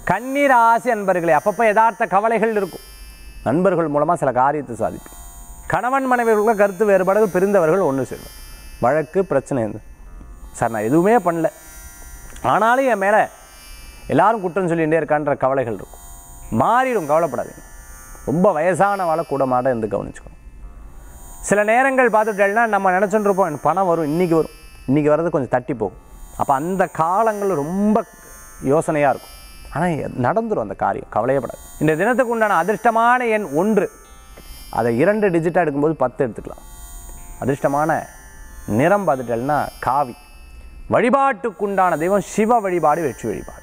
கண்ணீர் ஆசி அன்பர்களே அப்பப்போ யதார்த்த கவலைகள் இருக்கும் நண்பர்கள் மூலமாக சில காரியத்தை சாதிப்பீங்க கணவன் மனைவிகளுக்குள்ள கருத்து வேறுபாடுகள் பிரிந்தவர்கள் ஒன்று சேருவார் வழக்கு பிரச்சனை இருந்து சார் நான் எதுவுமே பண்ணல ஆனாலும் என் மேலே எல்லாரும் குற்றம் சொல்லிகிட்டே இருக்கான்ற கவலைகள் இருக்கும் மாறிடும் கவலைப்படாதீங்க ரொம்ப வயசானவாளை கூட மாட இருந்து கவனிச்சுக்கணும் சில நேரங்கள் பார்த்துட்டேன்னா நம்ம நினச்சிட்டு இருப்போம் எனக்கு பணம் வரும் இன்றைக்கி வரும் இன்றைக்கி வர்றது கொஞ்சம் தட்டி போகும் அப்போ அந்த காலங்கள் ரொம்ப யோசனையாக இருக்கும் ஆனால் நடந்துரும் அந்த காரியம் கவலையப்படாது இந்த தினத்துக்கு உண்டான அதிர்ஷ்டமான எண் ஒன்று அதை இரண்டு டிஜிட்டாக எடுக்கும்போது பத்து எடுத்துக்கலாம் அதிர்ஷ்டமான நிறம் பார்த்துட்டேன்னா காவி வழிபாட்டுக்குண்டான தெய்வம் சிவ வழிபாடு வெற்றி வழிபாடு